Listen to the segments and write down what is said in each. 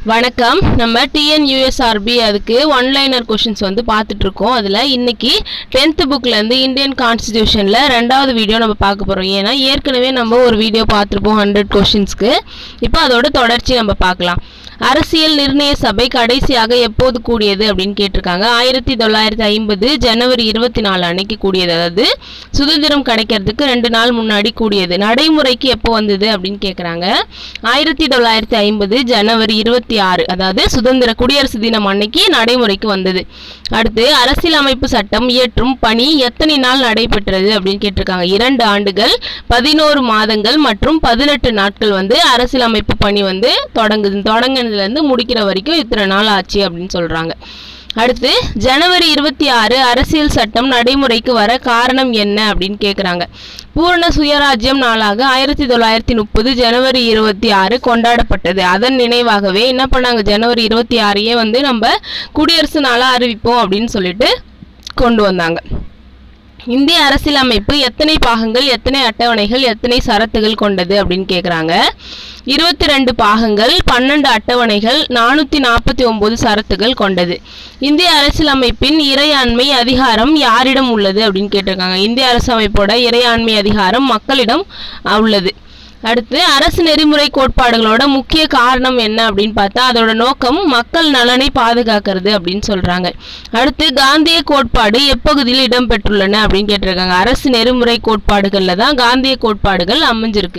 வணக்கம் நம்ம டிஎன்யூஎஸ்ஆர்பி அதுக்கு ஒன்லைனர் கொஷின்ஸ் வந்து பார்த்துட்டு இருக்கோம் அதில் இன்னைக்கு டென்த்து புக்லேருந்து இந்தியன் கான்ஸ்டிடியூஷனில் ரெண்டாவது வீடியோ நம்ம பார்க்க போகிறோம் ஏன்னா ஏற்கனவே நம்ம ஒரு வீடியோ பார்த்துருப்போம் ஹண்ட்ரட் கொஷின்ஸ்க்கு இப்போ அதோட தொடர்ச்சி நம்ம பார்க்கலாம் அரசியல் நிர்ணய சபை கடைசியாக எப்போது கூடியது அப்படின்னு கேட்டிருக்காங்க ஆயிரத்தி தொள்ளாயிரத்தி ஐம்பது ஜனவரி இருபத்தி நாலு அன்னைக்கு கூடியது அதாவது சுதந்திரம் கிடைக்கிறதுக்கு ரெண்டு நாள் முன்னாடி கூடியது நடைமுறைக்கு எப்போ வந்தது அப்படின்னு கேட்குறாங்க ஆயிரத்தி தொள்ளாயிரத்தி ஐம்பது ஜனவரி இருபத்தி ஆறு அதாவது சுதந்திர குடியரசு தினம் அன்னைக்கு நடைமுறைக்கு வந்தது அடுத்து அரசியலமைப்பு சட்டம் இயற்றும் பணி எத்தனை நாள் நடைபெற்றது அப்படின்னு கேட்டிருக்காங்க இரண்டு ஆண்டுகள் பதினோரு மாதங்கள் மற்றும் பதினெட்டு நாட்கள் வந்து அரசியலமைப்பு பணி வந்து தொடங்குது தொடங்கினதுலேருந்து முடிக்கிற வரைக்கும் இத்தனை நாள் ஆச்சு அப்படின்னு சொல்கிறாங்க அடுத்து ஜனவரி இருபத்தி ஆறு அரசியல் சட்டம் நடைமுறைக்கு வர காரணம் என்ன அப்படின்னு கேட்குறாங்க பூரண சுயராஜ்யம் நாளாக ஆயிரத்தி தொள்ளாயிரத்தி முப்பது ஜனவரி இருபத்தி ஆறு கொண்டாடப்பட்டது அதன் நினைவாகவே என்ன பண்ணாங்க ஜனவரி இருபத்தி ஆறையே வந்து நம்ம குடியரசு நாளாக அறிவிப்போம் அப்படின்னு சொல்லிட்டு கொண்டு வந்தாங்க இந்திய அரசியலமைப்பு எத்தனை பாகங்கள் எத்தனை அட்டவணைகள் எத்தனை சரத்துகள் கொண்டது அப்படின்னு கேட்குறாங்க இருபத்தி ரெண்டு பாகங்கள் பன்னெண்டு அட்டவணைகள் நானூற்றி நாற்பத்தி ஒம்பது சரத்துகள் கொண்டது இந்திய அரசியலமைப்பின் இறையாண்மை அதிகாரம் யாரிடம் உள்ளது அப்படின்னு கேட்டிருக்காங்க இந்திய அரசமைப்போட இறையாண்மை அதிகாரம் மக்களிடம் உள்ளது அடுத்து அரசு நெறிமுறை கோட்பாடுகளோட முக்கிய காரணம் என்ன அப்படின்னு பார்த்தா அதோட நோக்கம் மக்கள் நலனை பாதுகாக்கிறது அப்படின்னு சொல்றாங்க அடுத்து காந்திய கோட்பாடு எப்பகுதியில் இடம்பெற்றுள்ளன அப்படின்னு கேட்டிருக்காங்க அரசு நெறிமுறை கோட்பாடுகள்ல தான் காந்திய கோட்பாடுகள் அமைஞ்சிருக்கு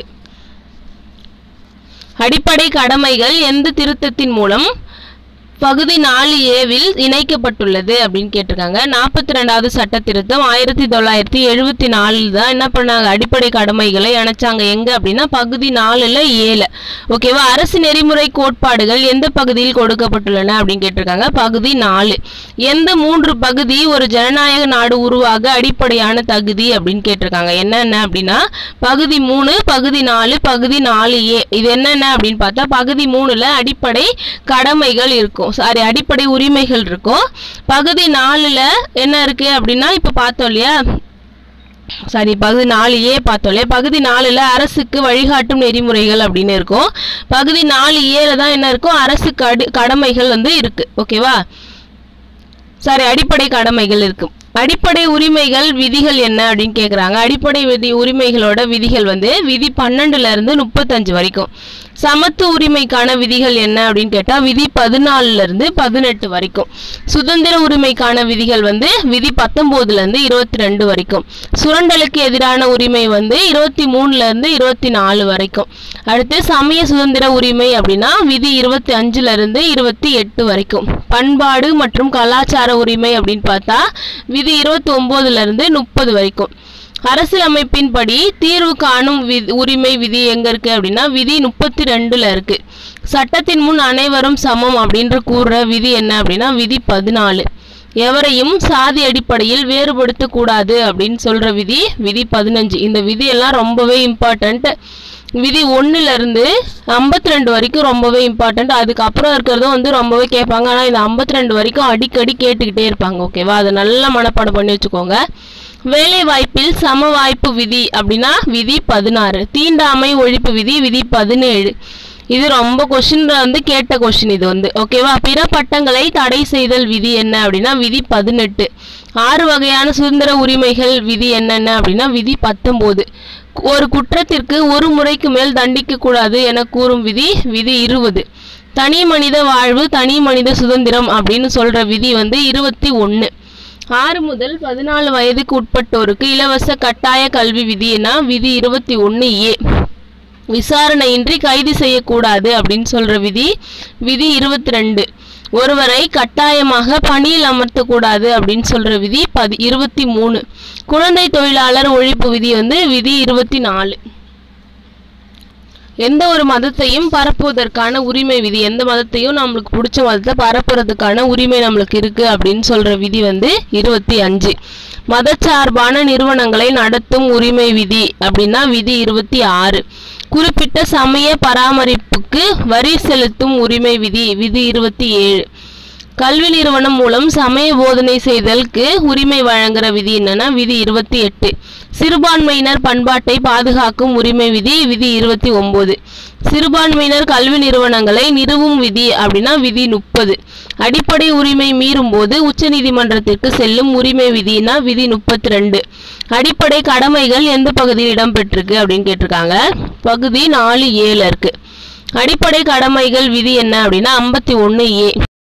அடிப்படை கடமைகள் எந்த திருத்தத்தின் மூலம் பகுதி நாலு ஏவில் இணைக்கப்பட்டுள்ளது அப்படின்னு கேட்டிருக்காங்க நாற்பத்தி ரெண்டாவது சட்ட திருத்தம் ஆயிரத்தி தொள்ளாயிரத்தி எழுபத்தி நாலில் தான் என்ன பண்ணாங்க அடிப்படை கடமைகளை இணைச்சாங்க எங்க அப்படின்னா பகுதி நாலுல ஏழு ஓகேவா அரசு நெறிமுறை கோட்பாடுகள் எந்த பகுதியில் கொடுக்கப்பட்டுள்ளன அப்படின்னு கேட்டிருக்காங்க பகுதி நாலு எந்த மூன்று பகுதி ஒரு ஜனநாயக நாடு உருவாக அடிப்படையான தகுதி அப்படின்னு கேட்டிருக்காங்க என்னென்ன அப்படின்னா பகுதி மூணு பகுதி நாலு பகுதி நாலு ஏ இது என்னென்ன அப்படின்னு பார்த்தா பகுதி மூணுல அடிப்படை கடமைகள் இருக்கும் சாரி அடிப்படை உரிமைகள் இருக்கும் பகுதி நாலுல என்ன இருக்கு அப்படின்னா இப்ப பார்த்தோம் இல்லையா சாரி பகுதி நாலு ஏ பார்த்தோம் இல்லையா பகுதி நாலுல அரசுக்கு வழிகாட்டும் நெறிமுறைகள் அப்படின்னு இருக்கும் பகுதி நாலு ஏல தான் என்ன இருக்கும் அரசுக்கு அடி கடமைகள் வந்து இருக்கு ஓகேவா சாரி அடிப்படை கடமைகள் இருக்கு அடிப்படை உரிமைகள் விதிகள் என்ன அப்படின்னு கேட்குறாங்க அடிப்படை விதி உரிமைகளோட விதிகள் வந்து விதி பன்னெண்டுல இருந்து முப்பத்தஞ்சு வரைக்கும் சமத்துவ உரிமைக்கான விதிகள் என்ன அப்படின்னு கேட்டால் விதி பதினாலுல இருந்து பதினெட்டு வரைக்கும் சுதந்திர உரிமைக்கான விதிகள் வந்து விதி பத்தொம்போதுல இருந்து இருபத்தி ரெண்டு வரைக்கும் சுரண்டலுக்கு எதிரான உரிமை வந்து இருபத்தி மூணுல இருந்து இருபத்தி நாலு வரைக்கும் அடுத்து சமய சுதந்திர உரிமை அப்படின்னா விதி இருபத்தி அஞ்சுல இருந்து இருபத்தி எட்டு வரைக்கும் பண்பாடு மற்றும் கலாச்சார உரிமை அப்படின்னு பார்த்தா விதி இருபத்தி ஒன்பதுல இருந்து முப்பது வரைக்கும் அரசியலமைப்பின்படி தீர்வு காணும் விதி உரிமை விதி எங்க இருக்கு அப்படின்னா விதி முப்பத்தி ரெண்டுல இருக்கு சட்டத்தின் முன் அனைவரும் சமம் அப்படின்ற கூறுற விதி என்ன அப்படின்னா விதி பதினாலு எவரையும் சாதி அடிப்படையில் வேறுபடுத்தக்கூடாது அப்படின்னு சொல்ற விதி விதி பதினஞ்சு இந்த விதியெல்லாம் ரொம்பவே இம்பார்ட்டண்ட் விதி ஒன்றுல இருந்து ஐம்பத்தி ரெண்டு வரைக்கும் ரொம்பவே இம்பார்ட்டண்ட் அதுக்கப்புறம் இருக்கிறதும் வந்து ரொம்பவே கேட்பாங்க ஆனால் இந்த ஐம்பத்தி ரெண்டு வரைக்கும் அடிக்கடி கேட்டுக்கிட்டே இருப்பாங்க ஓகேவா அதை நல்லா மனப்பாடம் பண்ணி வச்சுக்கோங்க வேலை வாய்ப்பில் சம வாய்ப்பு விதி அப்படின்னா விதி பதினாறு தீண்டாமை ஒழிப்பு விதி விதி பதினேழு இது ரொம்ப கொஷின் வந்து கேட்ட கொஷின் இது வந்து ஓகேவா பிற பட்டங்களை தடை செய்தல் விதி என்ன அப்படின்னா விதி பதினெட்டு ஆறு வகையான சுதந்திர உரிமைகள் விதி என்னென்ன அப்படின்னா விதி பத்தொம்போது ஒரு குற்றத்திற்கு ஒரு முறைக்கு மேல் தண்டிக்க கூடாது என கூறும் விதி விதி இருபது தனி மனித வாழ்வு தனி மனித சுதந்திரம் அப்படின்னு சொல்ற விதி வந்து இருபத்தி ஒன்று ஆறு முதல் பதினாலு வயதுக்கு உட்பட்டோருக்கு இலவச கட்டாய கல்வி விதினா விதி இருபத்தி ஒன்று ஏ விசாரணையின்றி கைது செய்யக்கூடாது அப்படின்னு சொல்ற விதி விதி இருபத்தி ரெண்டு ஒருவரை கட்டாயமாக பணியில் அமர்த்தக்கூடாது அப்படின்னு சொல்ற விதி பதி இருபத்தி மூணு குழந்தை தொழிலாளர் ஒழிப்பு விதி வந்து விதி இருபத்தி நாலு எந்த ஒரு மதத்தையும் பரப்புவதற்கான உரிமை விதி எந்த மதத்தையும் நம்மளுக்கு பிடிச்ச மதத்தை பரப்புறதுக்கான உரிமை நம்மளுக்கு இருக்கு அப்படின்னு சொல்ற விதி வந்து இருபத்தி அஞ்சு மதச்சார்பான நிறுவனங்களை நடத்தும் உரிமை விதி அப்படின்னா விதி இருபத்தி ஆறு குறிப்பிட்ட சமய பராமரிப்புக்கு வரி செலுத்தும் உரிமை விதி விதி இருபத்தி ஏழு கல்வி நிறுவனம் மூலம் சமய போதனை செய்தலுக்கு உரிமை வழங்குற விதி என்னன்னா விதி இருபத்தி எட்டு சிறுபான்மையினர் பண்பாட்டை பாதுகாக்கும் உரிமை விதி விதி இருபத்தி ஒன்பது சிறுபான்மையினர் கல்வி நிறுவனங்களை நிறுவும் விதி அப்படின்னா விதி முப்பது அடிப்படை உரிமை மீறும் போது உச்சநீதிமன்றத்திற்கு செல்லும் உரிமை விதினா விதி முப்பத்தி ரெண்டு அடிப்படை கடமைகள் எந்த பகுதியில் இடம்பெற்றிருக்கு அப்படின்னு கேட்டிருக்காங்க பகுதி நாலு ஏழு இருக்கு அடிப்படை கடமைகள் விதி என்ன அப்படின்னா ஐம்பத்தி ஒன்று ஏ